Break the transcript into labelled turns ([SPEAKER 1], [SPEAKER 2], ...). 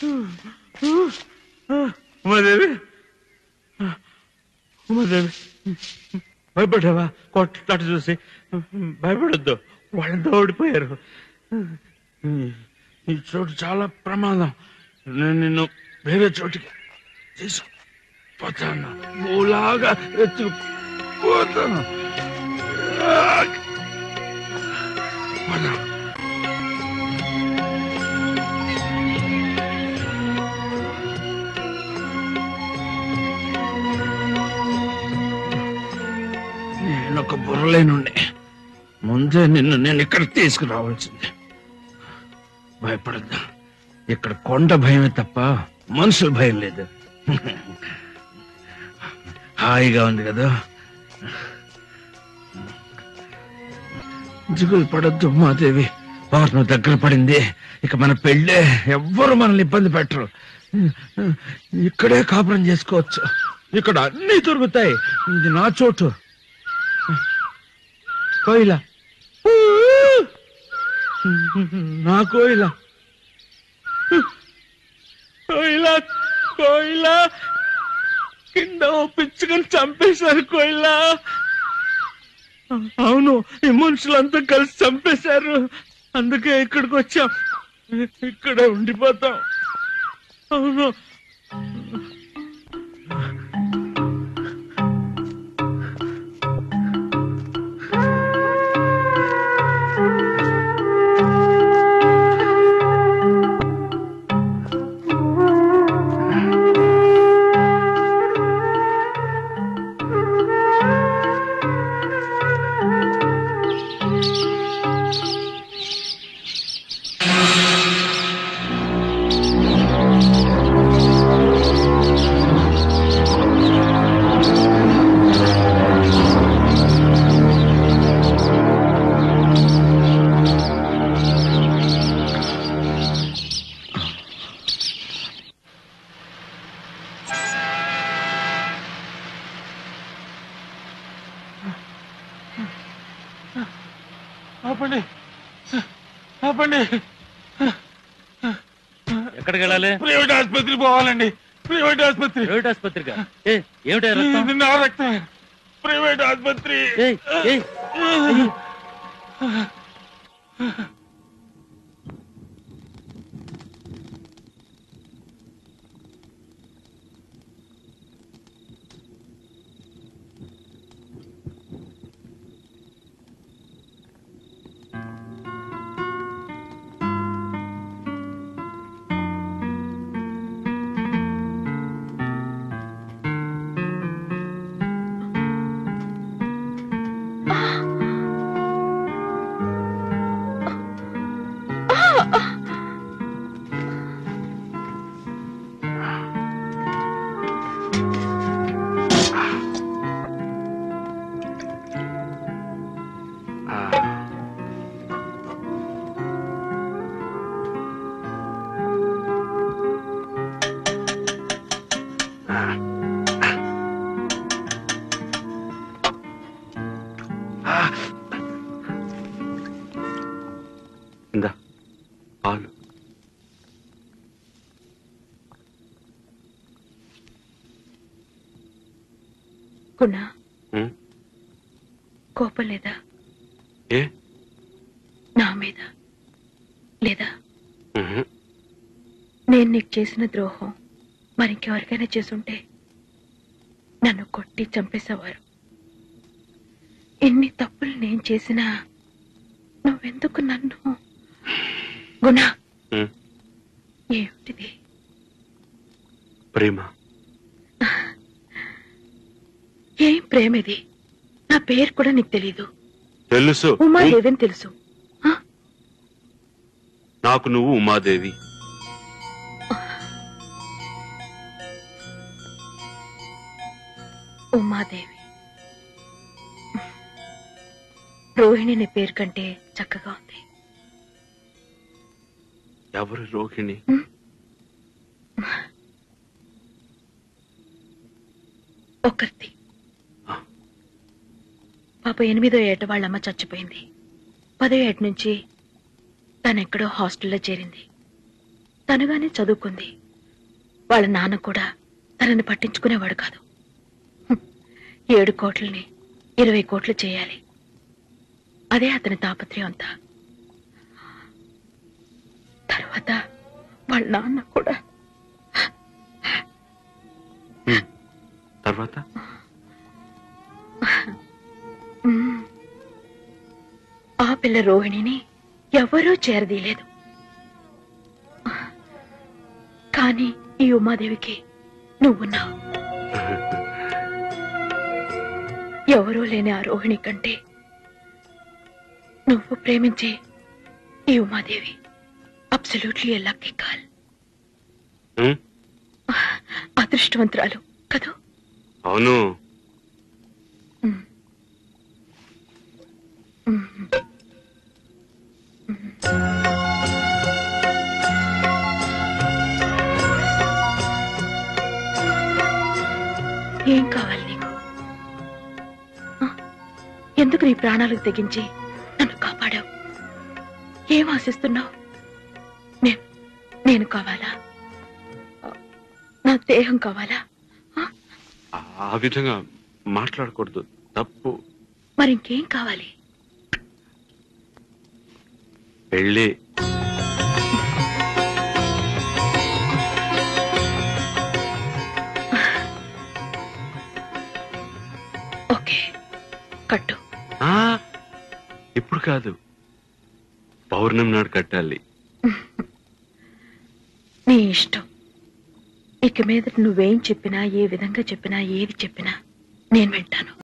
[SPEAKER 1] ఉమాదేవి ఉమాదేవి భయపడ్డావా కొట్టట్టు చూసి భయపడద్దు వాళ్ళంతా ఓడిపోయారు ఈ చోటు చాలా ప్రమాదం నేను నిన్ను వేరే చోటికి తీసుకుపోతాను ఓలాగా ఎత్తుకుపోతాను పోతాను. నేను ఒక బుర్రలేనుండే ముందే నిన్ను నేను ఇక్కడ తీసుకురావాల్సిందే భయపడద్దు ఇక్కడ కొండ భయమే తప్ప మనుషుల భయం లేదు హాయిగా ఉంది కదా దిగులు పడద్దు మాదేవి పౌర్ణం దగ్గర పడింది ఇక మన పెళ్ళే ఎవ్వరు మనల్ని ఇబ్బంది పెట్టరు ఇక్కడే కాపురం చేసుకోవచ్చు ఇక్కడ అన్ని దొరుకుతాయి ఇది నా చోటు కోయిల నా కోయిల కోయిల కోయిల కింద ఓ పిచ్చుకొని చంపేశారు కోయిల అవును ఈ మనుషులంతా కలిసి చంపేశారు అందుకే ఇక్కడికి వచ్చాం ఇక్కడే ఉండిపోతాం అవును ఆపండి ఆపండి
[SPEAKER 2] ఎక్కడికి వెళ్ళాలి
[SPEAKER 1] ప్రైవేట్ ఆసుపత్రి పోవాలండి ప్రైవేట్ ఆసుపత్రి
[SPEAKER 2] ప్రైవేట్ ఆసుపత్రిగా ఏ ఏమిటా రక్తం
[SPEAKER 1] ఇది నా రక్తం ప్రైవేట్ ఆసుపత్రి
[SPEAKER 2] ఏయ్, ఏయ్.
[SPEAKER 3] ఇందా పాలు
[SPEAKER 4] గుణా
[SPEAKER 3] ఉం?
[SPEAKER 4] కోపం లేదా
[SPEAKER 3] ఏ
[SPEAKER 4] నా మీద లేదా
[SPEAKER 3] ఉహు.
[SPEAKER 4] నేను నీకు చేసిన ద్రోహం మరింకెవరికైనా చేసుంటే నన్ను కొట్టి చంపేసేవారు ఎన్ని తప్పులు నేను చేసినా నువ్వెందుకు నన్ను గుణ
[SPEAKER 3] ఉం.
[SPEAKER 4] ఏమిటిది
[SPEAKER 3] ప్రేమ
[SPEAKER 4] ఏం ప్రేమిది నా పేరు కూడా నీకు తెలీదు
[SPEAKER 3] తెలుసు
[SPEAKER 4] ఉమాదేవి అని తెలుసు
[SPEAKER 3] నాకు నువ్వు ఉమాదేవి
[SPEAKER 4] ఉమాదేవి రోహిణి నీ పేరు కంటే చక్కగా ఉంది
[SPEAKER 3] ఎవరు రోహిణి
[SPEAKER 4] ఒక్కరిది పాప ఎనిమిదో ఏట వాళ్ళ అమ్మ చచ్చిపోయింది పదో ఏట నుంచి తనెక్కడో హాస్టల్లో చేరింది తనుగానే చదువుకుంది వాళ్ళ నాన్న కూడా తనని పట్టించుకునేవాడు కాదు హ్మ్. ఏడు కోట్లని ఇరవై కోట్లు చేయాలి అదే అతని తాపత్రయం అంతా తర్వాత వాళ్ళ నాన్న కూడా
[SPEAKER 3] తర్వాత
[SPEAKER 4] మ్మ్. ఆ పిల్ల రోహిణిని ఎవరూ చేరదీయలేదు కానీ ఈ ఉమాదేవికి నువ్వున్నావు ఎవరూ లేని ఆ రోహిణి కంటే నువ్వు ప్రేమించే ఈ Umadevi absolutely lucky call
[SPEAKER 3] um,
[SPEAKER 4] అదృష్టవంతురాలు కదూ
[SPEAKER 3] అవును
[SPEAKER 4] మ్మ్. మ్మ్. ఏం కావాలి నీకు ఆ? ఎందుకు నీ ప్రాణాలకు తెగించి నన్ను కాపాడావు ఏం ఆశిస్తున్నావు నేను నేను కావాలా ఆ, నా దేహం కావాలా ఆ?
[SPEAKER 3] ఆ- ఆ విధంగా మాట్లాడకూడదు తప్పు
[SPEAKER 4] మరి ఇంకేం కావాలి
[SPEAKER 3] పెళ్ళి
[SPEAKER 4] ఓకే కట్టు
[SPEAKER 3] ఆ ఇప్పుడు కాదు పౌర్ణమి నాడు కట్టాలి
[SPEAKER 4] నీ ఇష్టం ఇక మీద నువ్వేం చెప్పినా ఏ విధంగా చెప్పినా ఏది చెప్పినా నేను వింటాను